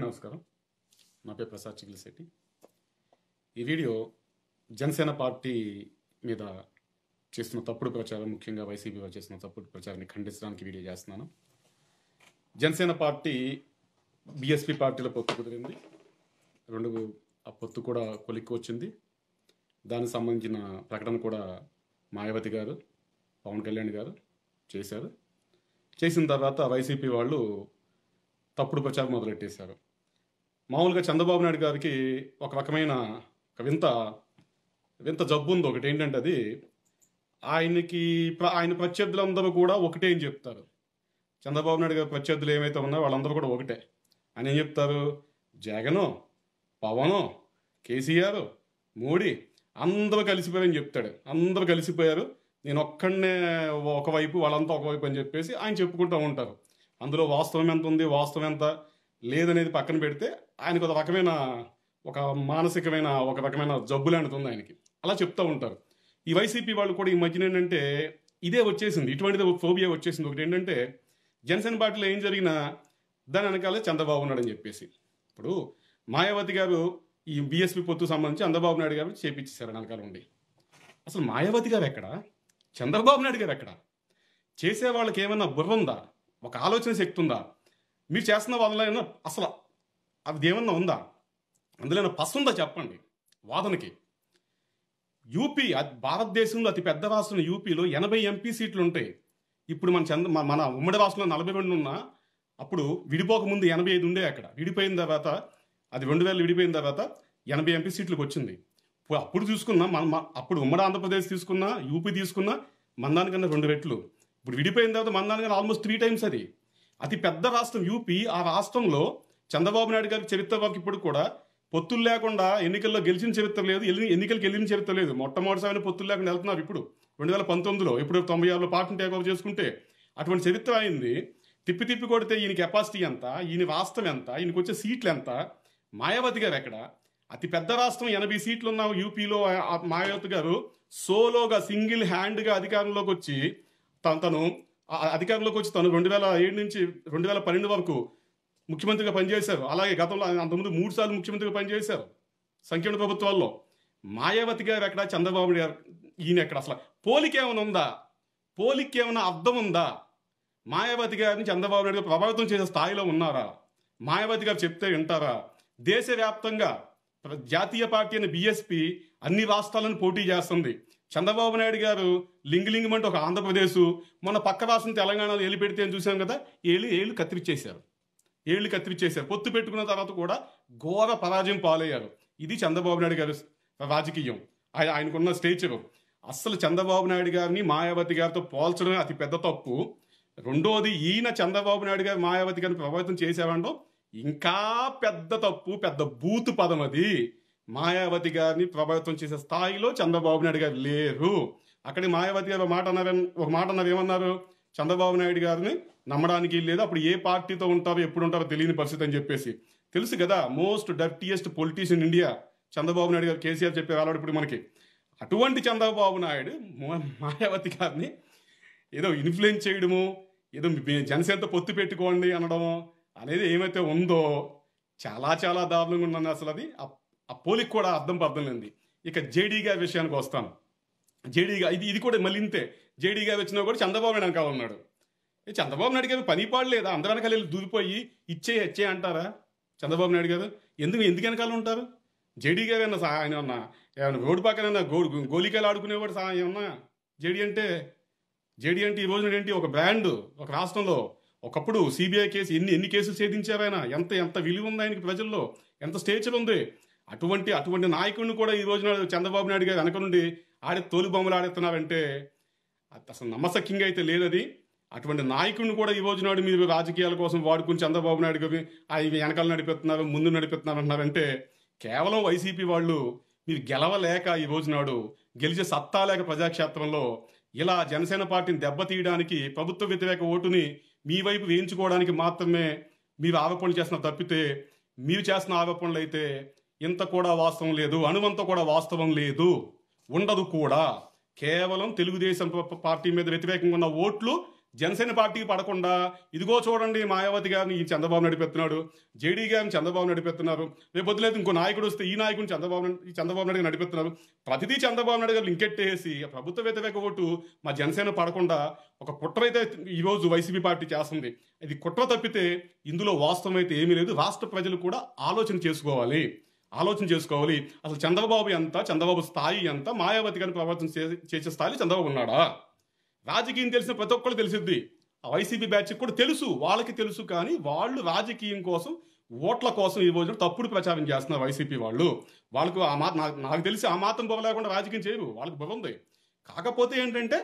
నమస్కారం నా పేరు ప్రసాద్ చిగిలిశెట్టి ఈ వీడియో జనసేన పార్టీ మీద చేస్తున్న తప్పుడు ప్రచారం ముఖ్యంగా వైసీపీ వారు చేస్తున్న తప్పుడు ప్రచారాన్ని ఖండించడానికి వీడియో చేస్తున్నాను జనసేన పార్టీ బీఎస్పీ పార్టీలో పొత్తు కుదిరింది రెండు ఆ పొత్తు కూడా కొలిక్కి వచ్చింది దానికి సంబంధించిన ప్రకటన కూడా మాయావతి గారు పవన్ కళ్యాణ్ గారు చేశారు చేసిన తర్వాత వైసీపీ వాళ్ళు తప్పుడు ప్రచారం మొదలెట్టేశారు మామూలుగా చంద్రబాబు నాయుడు గారికి ఒక రకమైన ఒక వింత వింత జబ్బు ఉంది ఒకటి ఏంటంటే అది ఆయనకి ప్ర- ఆయన ప్రత్యర్థులందరూ కూడా ఒకటే అని చెప్తారు చంద్రబాబు నాయుడు గారి ప్రత్యర్థులు ఏమైతే ఉన్నారో వాళ్ళందరూ కూడా ఒకటే అని ఏం చెప్తారు జగను పవను కేసీఆర్ మోడీ అందరూ కలిసిపోయారని చెప్తాడు అందరూ కలిసిపోయారు నేను ఒక్కడనే ఒకవైపు వాళ్ళంతా ఒకవైపు అని చెప్పేసి ఆయన చెప్పుకుంటూ ఉంటారు అందులో వాస్తవం ఎంత ఉంది వాస్తవం ఎంత లేదనేది పక్కన పెడితే ఆయనకు ఒక రకమైన ఒక మానసికమైన ఒక రకమైన జబ్బు లాంటిది ఉంది ఆయనకి అలా చెప్తూ ఉంటారు ఈ వైసీపీ వాళ్ళు కూడా ఈ మధ్యన ఏంటంటే ఇదే వచ్చేసింది ఇటువంటిది ఫోబియా వచ్చేసింది ఒకటి ఏంటంటే జనసేన పార్టీలో ఏం జరిగినా దాని వెనకాలే చంద్రబాబు ఉన్నాడని చెప్పేసి ఇప్పుడు మాయావతి గారు ఈ బీఎస్పీ పొత్తు సంబంధించి చంద్రబాబు నాయుడు గారు చేపించేశారు వెనకాల ఉండి అసలు మాయావతి గారు ఎక్కడ చంద్రబాబు నాయుడు గారు ఎక్కడ చేసే వాళ్ళకి ఏమైనా బుర్ర ఉందా ఒక ఆలోచన శక్తి ఉందా మీరు చేస్తున్న వాళ్ళైనా అసలు అది ఏమన్నా ఉందా అందులో ఏమైనా పసు ఉందా చెప్పండి వాదనకి యూపీ అ- భారతదేశంలో అతి పెద్ద రాష్ట్రం యూపీలో ఎనభై ఎంపీ సీట్లు ఉంటాయి ఇప్పుడు మన చంద్ర మన- మన ఉమ్మడి రాష్ట్రంలో నలభై రెండు ఉన్నా అప్పుడు విడిపోక ముందు ఎనభై ఐదు ఉండే అక్కడ విడిపోయిన తర్వాత అది రెండు వేలు విడిపోయిన తర్వాత ఎనభై ఎంపీ సీట్లకు వచ్చింది ఇప్పుడు అప్పుడు చూసుకున్నా మన మన- అప్పుడు ఉమ్మడి ఆంధ్రప్రదేశ్ తీసుకున్నా యూపీ తీసుకున్నా మందానికన్నా రెండు రెట్లు ఇప్పుడు విడిపోయిన తర్వాత మందానికన్నా ఆల్మోస్ట్ త్రీ టైమ్స్ అది అతి పెద్ద రాష్ట్రం యూపీ ఆ రాష్ట్రంలో చంద్రబాబు నాయుడు గారి చరిత్ర వరకు ఇప్పుడు కూడా పొత్తులు లేకుండా ఎన్నికల్లో గెలిచిన చరిత్ర లేదు ఎల్లి- ఎన్నికలకు వెళ్ళిన చరిత్ర లేదు మొట్టమొదటిసారి పొత్తులు లేకుండా వెళ్తున్నారు ఇప్పుడు రెండు వేల పంతొమ్మిదిలో ఇప్పుడు తొంభై ఆరులో పార్టీని టేక్ ఓవర్ చేసుకుంటే అటువంటి చరిత్ర అయింది తిప్పి తిప్పి కొడితే ఈయన కెపాసిటీ ఎంత ఈయన వాస్తవం ఎంత ఈయనకి వచ్చే సీట్లు ఎంత మాయావతి గారు ఎక్కడ అతి పెద్ద రాష్ట్రం ఎనభై సీట్లు ఉన్న యూపీలో ఆ- ఆ మాయావతి గారు సోలోగా సింగిల్ హ్యాండ్గా అధికారంలోకి వచ్చి తను తను ఆ అధికారంలోకి వచ్చి తను రెండు వేల ఏడు నుంచి రెండు వేల పన్నెండు వరకు ముఖ్యమంత్రిగా పనిచేశారు అలాగే గతంలో ఆయన అంతకుముందు మూడు సార్లు ముఖ్యమంత్రిగా పనిచేశారు సంకీర్ణ ప్రభుత్వాల్లో మాయావతి గారు ఎక్కడ చంద్రబాబు గారు ఈయన ఎక్కడ అసలు పోలిక ఏమైనా ఉందా పోలిక ఏమైనా అర్థం ఉందా మాయావతి గారిని చంద్రబాబు నాయుడు గారు ప్రభావితం చేసే స్థాయిలో ఉన్నారా మాయావతి గారు చెప్తే వింటారా దేశవ్యాప్తంగా ప్ర- జాతీయ పార్టీ అయిన బీఎస్పీ అన్ని రాష్ట్రాలను పోటీ చేస్తుంది చంద్రబాబు నాయుడు గారు లింగలింగం అంటే ఒక ఆంధ్రప్రదేశ్ మన పక్క రాష్ట్రం తెలంగాణలో ఏళ్ళు పెడితే అని చూసాం కదా ఏళ్ళు ఏళ్ళు కత్తిరిచ్చేశారు ఏళ్ళు కత్తిరిచ్చేశారు పొత్తు పెట్టుకున్న తర్వాత కూడా ఘోర పరాజయం పాలయ్యారు ఇది చంద్రబాబు నాయుడు గారి రాజకీయం ఆయ- ఆయనకున్న స్టేచర్ అస్సలు చంద్రబాబు నాయుడు గారిని మాయావతి గారితో పోల్చడమే అతి పెద్ద తప్పు రెండోది ఈయన చంద్రబాబు నాయుడు గారు మాయావతి గారిని ప్రభావితం చేసేవాడో ఇంకా పెద్ద తప్పు పెద్ద బూతు పదం అది మాయావతి గారిని ప్రభావితం చేసే స్థాయిలో చంద్రబాబు నాయుడు గారు లేరు అక్కడి మాయావతి గారు ఒక మాట అన్నారు ఒక మాట అన్నారు ఏమన్నారు చంద్రబాబు నాయుడు గారిని నమ్మడానికి లేదు అప్పుడు ఏ పార్టీతో ఉంటారో ఎప్పుడు ఉంటారో తెలియని పరిస్థితి అని చెప్పేసి తెలుసు కదా most dirtiest politician India Chandrababu Naidu garu KCR చెప్పే వాళ్ళాడు ఇప్పుడు మనకి అటువంటి చంద్రబాబు నాయుడు మా- మాయావతి గారిని ఏదో ఇన్ఫ్లుయెన్స్ చేయడము ఏదో మీ జనసేనతో పొత్తు పెట్టుకోండి అనడము అనేది ఏమైతే ఉందో చాలా చాలా దారుణంగా ఉందని అసలు అది ఆ- ఆ పోలికి కూడా అర్థం పర్థం లేనిది ఇక జేడీ గారి విషయానికి వస్తాను జేడీ గారు ఇది ఇది కూడా మళ్ళీ ఇంతే జేడీ గారు వచ్చినా కూడా చంద్రబాబు నాయుడు వెనకాల ఉన్నాడు ఏ చంద్రబాబు నాయుడు గారు పని పాడలేదా అందరు వెనకాల వెళ్ళి దూరిపోయి ఇచ్చే ఇచ్చే అంటారా చంద్రబాబు నాయుడు గారు ఎందుకు ఎందుకు వెనకాల ఉంటారు జేడీ గారు ఏమన్నా సా- ఆయన ఏమన్నా ఏమన్నా రోడ్డు పక్కన గో గోలికాయలు ఆడుకునేవాడు సా ఏమన్నా జేడీ అంటే జేడీ అంటే ఈ రోజున ఏంటి ఒక బ్రాండ్ ఒక రాష్ట్రంలో ఒకప్పుడు సిబిఐ కేసు ఎన్ని ఎన్ని కేసులు ఛేదించారు ఆయన ఎంత ఎంత విలువ ఉంది ఆయనకి ప్రజల్లో ఎంత స్టేచర్ ఉంది అటువంటి అటువంటి నాయకుడిని కూడా ఈ రోజున చంద్రబాబు నాయుడు గారు వెనక నుండి ఆడే తోలు బొమ్మలు ఆడుతున్నారంటే అది అసలు నమ్మసక్యంగా అయితే లేదది అటువంటి నాయకుడిని కూడా ఈ రోజు నాడు మీరు రాజకీయాల కోసం వాడుకుని చంద్రబాబు నాయుడు గారి అవి వెనకాల నడిపిస్తున్నారు ముందు నడిపిస్తున్నారు అంటున్నారంటే కేవలం వైసీపీ వాళ్ళు మీరు గెలవలేక ఈ రోజు నాడు గెలిచే సత్తా లేక ప్రజాక్షేత్రంలో ఇలా జనసేన పార్టీని దెబ్బతీయడానికి ప్రభుత్వ వ్యతిరేక ఓటుని మీ వైపు వేయించుకోవడానికి మాత్రమే మీరు ఆరోపణలు చేస్తున్న తప్పితే మీరు చేస్తున్న ఆరోపణలు అయితే ఇంత కూడా వాస్తవం లేదు అణువంత కూడా వాస్తవం లేదు ఉండదు కూడా కేవలం తెలుగుదేశం ప- పార్టీ మీద వ్యతిరేకంగా ఉన్న ఓట్లు జనసేన పార్టీకి పడకుండా ఇదిగో చూడండి మాయావతి గారిని ఈ చంద్రబాబు నడిపెత్తున్నాడు జేడీ గారిని చంద్రబాబు నడిపెత్తున్నారు రేపు వదిలేదు ఇంకో నాయకుడు వస్తే ఈ నాయకుడిని చంద్రబాబు నాయుడు- ఈ చంద్రబాబు నాయుడు గారు నడిపెత్తున్నారు ప్రతిదీ చంద్రబాబు నాయుడు గారు లింకెట్టేసి ప్రభుత్వ వ్యతిరేక ఓటు మా జనసేన పడకుండా ఒక కుట్రైతే ఈరోజు వైసీపీ పార్టీ చేస్తుంది ఇది కుట్ర తప్పితే ఇందులో వాస్తవం అయితే ఏమీ లేదు రాష్ట్ర ప్రజలు కూడా ఆలోచన చేసుకోవాలి ఆలోచన చేసుకోవాలి అసలు చంద్రబాబు ఎంత చంద్రబాబు స్థాయి ఎంత మాయావతి గారిని ప్రవర్తన చే- చేసే స్థాయిలో చంద్రబాబు ఉన్నాడా రాజకీయం తెలిసిన ప్రతి ఒక్కరు తెలిసిద్ది ఆ వైసీపీ బ్యాచ్ కూడా తెలుసు వాళ్ళకి తెలుసు కానీ వాళ్ళు రాజకీయం కోసం ఓట్ల కోసం ఈ రోజున తప్పుడు ప్రచారం చేస్తున్నారు వైసీపీ వాళ్ళు వాళ్ళకు ఆ మా నాకు నాకు తెలిసి ఆ మాత్రం బొమ్మ లేకుండా రాజకీయం చేయరు వాళ్ళకి బొమ్మ ఉంది కాకపోతే ఏంటంటే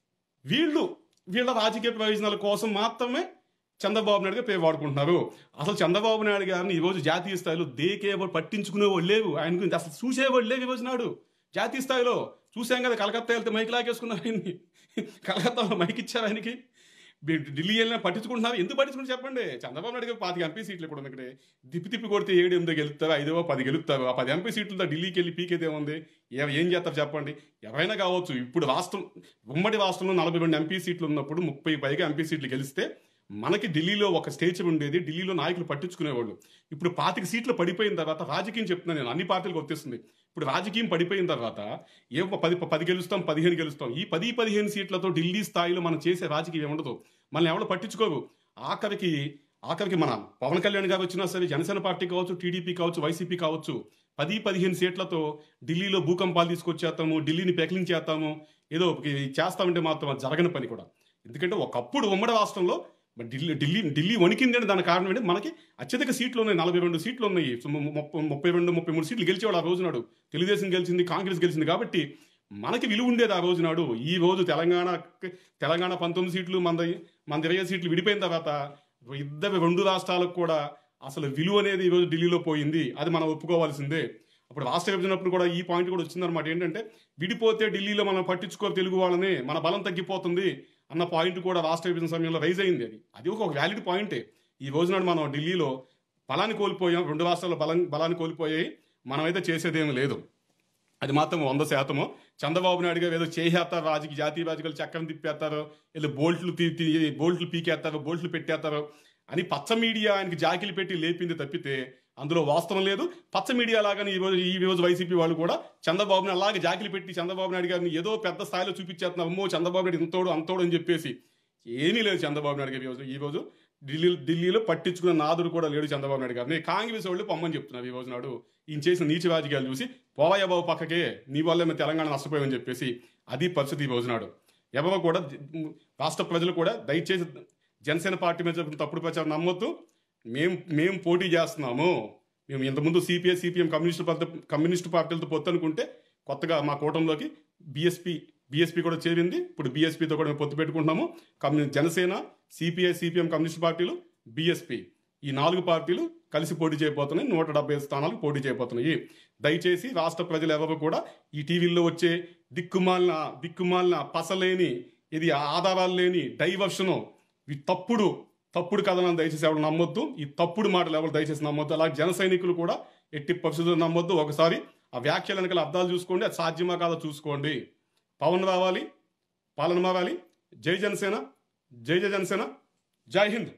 వీళ్ళు వీళ్ళ రాజకీయ ప్రయోజనాల కోసం మాత్రమే చంద్రబాబు నాయుడు గారు పేరు వాడుకుంటున్నారు అసలు చంద్రబాబు నాయుడు గారిని ఈరోజు జాతీయ స్థాయిలో దేకే పట్టించుకునే వాళ్ళు లేవు ఆయన గురించి అసలు చూసేవాళ్ళు లేవు ఈరోజు నాడు జాతీయ స్థాయిలో చూసాం కదా కలకత్తా వెళ్తే మైక్ లాగేసుకున్నారు ఆయన్ని కలకత్తాలో మైక్ ఇచ్చారు ఆయనకి బి- ఢిల్లీ వెళ్ళినా పట్టించుకుంటున్నారు ఎందుకు పట్టించుకుని చెప్పండి చంద్రబాబు నాయుడు గారు పాతిక ఎంపీ సీట్లు కూడా ఇక్కడ తిప్పి తిప్పి కొడితే ఏడు ఎనిమిదో గెలుస్తారు ఐదో పది గెలుస్తారు ఆ పది ఎంపీ సీట్లతో ఢిల్లీకి వెళ్ళి పీకేదే ఉంది ఏ- ఏం చేస్తారు చెప్పండి ఎవరైనా కావచ్చు ఇప్పుడు రాష్ట్రం ఉమ్మడి రాష్ట్రంలో నలభై రెండు ఎంపీ సీట్లు ఉన్నప్పుడు ముప్పై పైగా ఎంపీ సీట్లు గెలిస్తే మనకి ఢిల్లీలో ఒక స్టేజ్ ఉండేది ఢిల్లీలో నాయకులు పట్టించుకునేవాళ్ళు ఇప్పుడు పాతిక సీట్లు పడిపోయిన తర్వాత రాజకీయం చెప్తున్నాను నేను అన్ని పార్టీలకు వచ్చేస్తుంది ఇప్పుడు రాజకీయం పడిపోయిన తర్వాత ఏ ఒక పది పది గెలుస్తాం పదిహేను గెలుస్తాం ఈ పది పదిహేను సీట్లతో ఢిల్లీ స్థాయిలో మనం చేసే రాజకీయం ఉండదు మనల్ని ఎవరు పట్టించుకోరు ఆఖరికి ఆఖరికి మన పవన్ కళ్యాణ్ గారు వచ్చినా సరే జనసేన పార్టీ కావచ్చు టీడీపీ కావచ్చు వైసీపీ కావచ్చు పది పదిహేను సీట్లతో ఢిల్లీలో భూకంపాలు తీసుకొచ్చేస్తాము ఢిల్లీని పెకిలింగ్ చేస్తాము ఏదో ఇది చేస్తామంటే మాత్రం అది జరగని పని కూడా ఎందుకంటే ఒకప్పుడు ఉమ్మడి రాష్ట్రంలో మరి ఢిల్లీ ఢిల్లీ ఢిల్లీ వణికింది అంటే దాని కారణం ఏంటి మనకి అత్యధిక సీట్లు ఉన్నాయి నలభై రెండు సీట్లు ఉన్నాయి సో ము- ముప్పై ముప్పై రెండు ముప్పై మూడు సీట్లు గెలిచేవాడు ఆ రోజు నాడు తెలుగుదేశం గెలిచింది కాంగ్రెస్ గెలిచింది కాబట్టి మనకి విలువ ఉండేది ఆ రోజు నాడు ఈ రోజు తెలంగాణ తెలంగాణ పంతొమ్మిది సీట్లు మన మన ఇరవై ఐదు సీట్లు విడిపోయిన తర్వాత ఇద్దరు రెండు రాష్ట్రాలకు కూడా అసలు విలువ అనేది ఈరోజు ఢిల్లీలో పోయింది అది మనం ఒప్పుకోవాల్సిందే అప్పుడు రాష్ట్ర విభజనప్పుడు కూడా ఈ పాయింట్ కూడా వచ్చిందనమాట ఏంటంటే విడిపోతే ఢిల్లీలో మనం పట్టించుకో తెలుగు వాళ్ళని మన బలం తగ్గిపోతుంది అన్న పాయింట్ కూడా రాష్ట్ర విభజన సమయంలో రైజ్ అయింది అది అది ఒక వ్యాలిడ్ పాయింటే ఈ రోజునాడు మనం ఢిల్లీలో బలాన్ని కోల్పోయాం రెండు రాష్ట్రాల్లో బలం బలాన్ని కోల్పోయాయి మనమైతే చేసేదేమీ లేదు అది మాత్రం వంద శాతము చంద్రబాబు నాయుడు గారు ఏదో చేసేస్తారు రాజకీయ జాతీయ రాజకీయాలు చక్రం తిప్పేస్తారు ఏదో బోల్ట్లు తీ తీ- బోల్ట్లు పీకేస్తారు బోల్ట్లు పెట్టేస్తారు అని పచ్చ మీడియా ఆయనకి జాకిలు పెట్టి లేపింది తప్పితే అందులో వాస్తవం లేదు పచ్చ మీడియా లాగానే ఈ రోజు ఈ రోజు వైసీపీ వాళ్ళు కూడా చంద్రబాబుని అలాగే జాకిలు పెట్టి చంద్రబాబు నాయుడు గారిని ఏదో పెద్ద స్థాయిలో చూపించేస్తున్నారు అమ్మో చంద్రబాబు నాయుడు ఇంతోడు అంతోడు అని చెప్పేసి ఏమీ లేదు చంద్రబాబు నాయుడు గారు ఈ రోజు ఈ రోజు ఢిల్లీ ఢిల్లీలో పట్టించుకున్న నాదుడు కూడా లేడు చంద్రబాబు నాయుడు గారిని కాంగ్రెస్ వాళ్ళు పొమ్మని చెప్తున్నారు ఈ రోజు నాడు ఈయన చేసిన నీచ రాజకీయాలు చూసి పోవయ్య బాబు పక్కకే నీ వల్లే మేము తెలంగాణ నష్టపోయామని చెప్పేసి అది పరిస్థితి ఈ రోజు నాడు ఎవరో కూడా రాష్ట్ర ప్రజలు కూడా దయచేసి జనసేన పార్టీ మీద జరిపిన తప్పుడు ప్రచారం నమ్మొద్దు మేము మేము పోటీ చేస్తున్నాము మేము ఇంతకుముందు CPI CPM communist party communist పార్టీలతో పొత్తు అనుకుంటే కొత్తగా మా కూటమిలోకి బీఎస్పీ బీఎస్పీ కూడా చేరింది ఇప్పుడు బీఎస్పీతో కూడా మేము పొత్తు పెట్టుకుంటున్నాము కమ్యూ జనసేన సిపిఐ సిపిఎం కమ్యూనిస్ట్ పార్టీలు బీఎస్పీ ఈ నాలుగు పార్టీలు కలిసి పోటీ చేయబోతున్నాయి నూట డెబ్బై ఐదు స్థానాలకు పోటీ చేయబోతున్నాయి దయచేసి రాష్ట్ర ప్రజలు ఎవరు కూడా ఈ టీవీల్లో వచ్చే దిక్కుమాలిన దిక్కుమాలిన పసలేని ఇది ఆధారాలు లేని డైవర్షను ఈ తప్పుడు తప్పుడు కథనాలు దయచేసి ఎవరు నమ్మొద్దు ఈ తప్పుడు మాటలు ఎవరు దయచేసి నమ్మొద్దు అలాగే జన సైనికులు కూడా ఎట్టి పరిస్థితుల్లో నమ్మొద్దు ఒకసారి ఆ వ్యాఖ్యల వెనకాల అర్థాలు చూసుకోండి అది సాధ్యమా కాదో చూసుకోండి పవన్ రావాలి పాలన మారాలి జై జనసేన జై జై జనసేన జై హింద్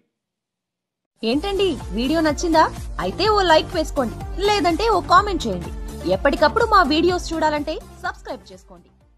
ఏంటండి వీడియో నచ్చిందా అయితే ఓ లైక్ వేసుకోండి లేదంటే ఓ కామెంట్ చేయండి ఎప్పటికప్పుడు మా వీడియోస్ చూడాలంటే సబ్స్క్రైబ్ చేసుకోండి